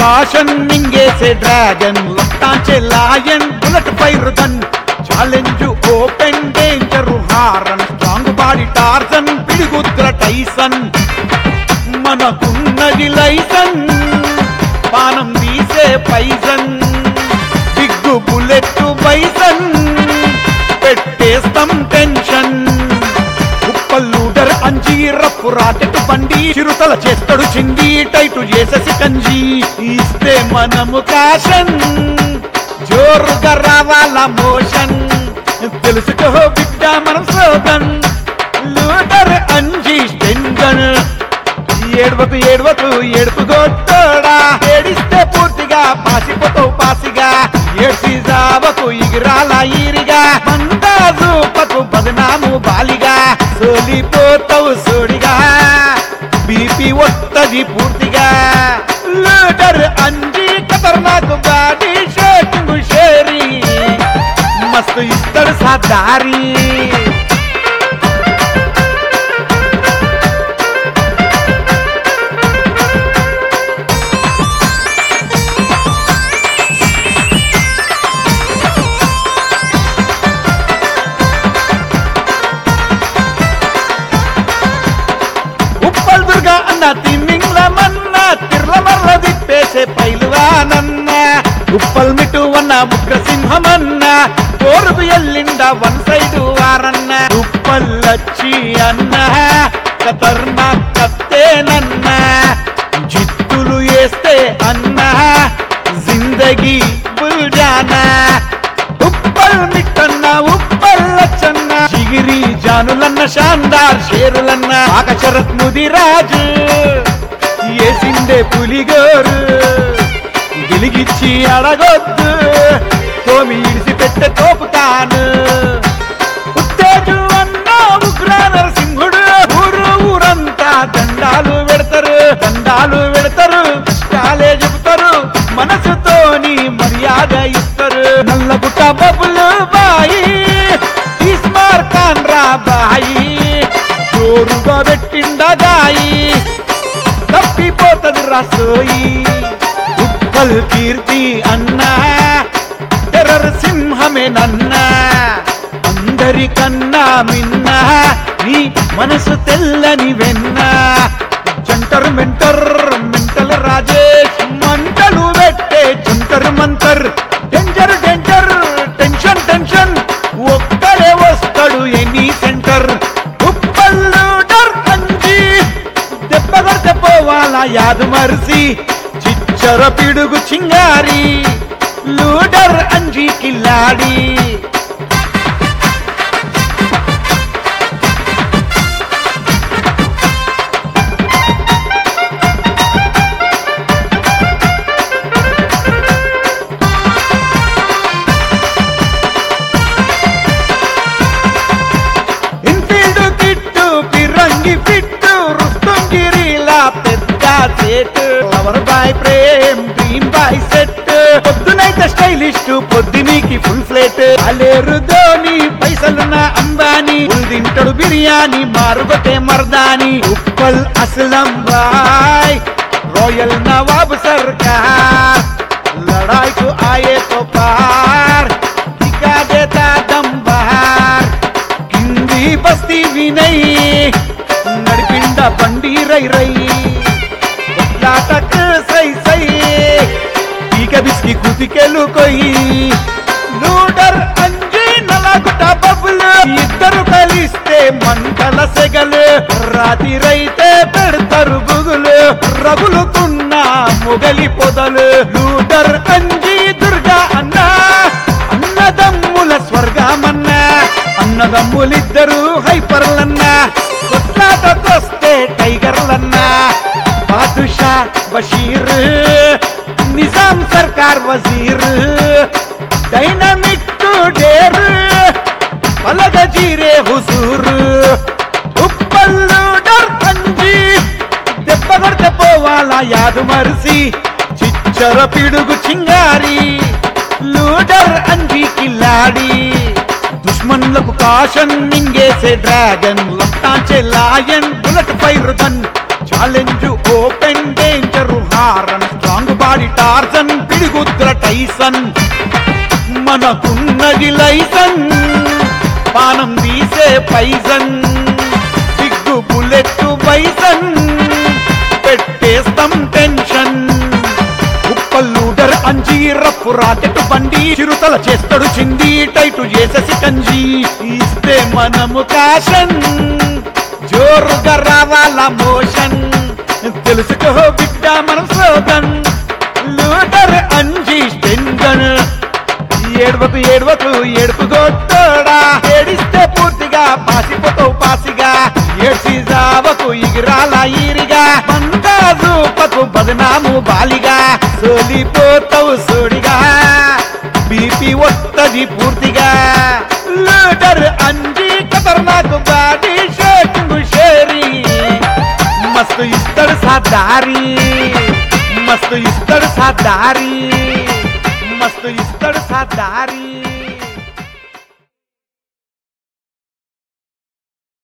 caution మింగేసే dragon లొట్టాంచే lion bullet fire gun challenge open danger horn strong body Tarzan పిడిగుద్ర Tyson మనకున్నది licence పానం తీసే పైసన్ బిగ్గు బుల్లెట్ బైసన్ పెట్టేస్తాం టెన్షన్ ఉప్పల్లూడర్ అంజీరప్పు రాకెట్ బండి చిరుతల చేస్తాడు చింది టైటు చేసేసి కంజి ఇస్తే మనము కాషన్ జోరుగా రావాల మోషన్ తెలుసుకో బిడ్డ మనం స్లోగన్ లూడర్ అంజీ స్టెంగన్ ఏడవకు ఏడవకు ఏడుపు గొట్టోడా ఏడిస్తే పూర్తిగా పాసిపోతావు పాసిగా ఏడ్చి జావకు ఇగిరాల ఈరిగా మందాజూపకు బదనాము బాలిగా సోలిపోతావు సోడిగా బీపీ వస్తది పూర్తిగా లీడర్ అంజీ ఖతర్నాక్ బాడీ షేకింగ్ షేరీ మస్తు ఇస్తాడు సాదారి ఉప్పల్ దుర్గా అన్న తిమ్మింగ్ల మన్న తిర్ల మర్ల దిప్పేసే పైలువానన్న ఉప్పల్ మిటు అన్న ఉగ్ర సింహమన్న కోరుకు ఎల్లిండ వన్ సైడు వారన్న ఉప్పల్లచ్చి అన్న కతర్నా కత్తేనన్న జిత్తులు వేస్తే అన్న జిందగీ బుల్జానా ఉప్పల్ మిట్టన్న ఉప్పల్లచ్చన్న చిగిరి జానులన్న షాందార్ షేరులన్న ఆకచరత్ ముదిరాజు ఏసిండే పులిగోరు గిలిగిచ్చి అడగొద్దు తోమి ఇడిసి పెట్టే తోపుతాను ఉత్తేజు అన్న ఉగ్ర నరసింహుడు ఊరు ఊరంతా దండాలు పెడతారు దండాలు పెడతారు కష్టాలే చెబుతారు మనసుతోని మర్యాద ఇస్తారు నల్లగుట్ట బబులు బాయి ఇస్మార్ ఖాన్ రా బాయి జోరుగా పెట్టిండగాయి తప్పిపోతది రసోయి ఉప్పల్ కీర్తి అన్నా టెర్రర్ సింహమే నన్నా అందరికన్నా మిన్న నీ మనసు తెల్లని వెన్న జంటర్ మెంటర్ మెంటల్ రాజేష్ మంటలు పెట్టే Jantar Mantar danger danger tension tension ఒక్కడే వస్తాడు ఎనీ సెంటర్ ఉప్పల్లు డర్ అంజీ దెబ్బ కొడితే పోవాలా యాదు మరిసి చిచ్చర పిడుగు చింగారి లూడర్ అంజీ కిల్లాడి ఇన్ఫీల్డ్ కిట్టు పిరంగి ఫిట్టు రుస్తుంగిరిలా పెద్ద set lover boy Prem dream boy set పొద్దునైతే స్టైలిస్ట్ పొద్దునీకి ఫుల్ ఫ్లేట్ అలేరు ధోని పైసలున్న అంబానీ ఫుల్ తింటాడు బిర్యానీ మారుగొట్టే మర్దాని ఉప్పల్ అస్లం బాయ్ రాయల్ నవాబ్ సర్కార్ लड़ाई को आए तो पार दिखा देता दम बहार కింది బస్తీ వినయ్ నడిపిండ బండి రై రై కొట్లాటకు సై సై ఈక బిస్కి కుతికెలు కొయ్యి నూడర్ అంజీ నలగుట బబులు ఇద్దరు కలిస్తే మంటల సెగలు రాతిరైతే పెడతారు బుగులు రగులుతున్న మొగలి పొదలు లూటర్ అంజీ దుర్గా అన్న అన్నదమ్ముల స్వర్గమన్నా అన్నదమ్ములిద్దరు హైపర్లన్నా కొట్లాటకొస్తే టైగర్లన్నా బాదుషా బషీర్ నిజాం సర్కార్ వజీర్ డైనమిక్ డేర్ పలగ జీరే హుజూర్ ఉప్పల్లు డర్ అంజీ దెబ్బ కొడితే పోవాలా యాదు మరిసి చిచ్చర పిడుగు చింగారి లూడర్ అంజీ కిల్లాడి దుష్మన్లకు కాషన్ మింగేసే డ్రాగన్ లొట్టాంచే lion bullet fire gun challenge open danger horn strong body Tyson మనకున్నది లైసన్ పానం తీసే పైసన్ సిగ్గు బుల్లెట్ బైసన్ పెట్టేస్తాం టెన్షన్ ఉప్పల్లూడర్ అంజీరప్పు రాకెట్ బండి చిరుతల చేస్తాడు చింది టైటు చేసేసి కంజి ఇస్తే మనము కాషన్ జోరుగా రావాల మోషన్ తెలుసుకో బిడ్డ మనం స్లోగన్ లూటర్ అంజీ స్టెంగన్ ఏడవకు ఏడవకు ఏడుపు గొట్టోడా ఏడిస్తే పూర్తిగా పాసిపోతావు పాసిగా ఏడ్చి జావకు ఎగిరాల ఈరిగా బంగా రూపకు బదనాము బాలిగా సోలిపోతావు సోడిగా బీపీ వస్తది పూర్తిగా లూటర్ అంజీ ఖతర్నాకు బాడీ షేకింగ్ షేరీ మస్తు ఇస్తాడు సాదారి మస్తు ఇస్తాడు సాదారి మస్తు ఇస్తాడు సాదారి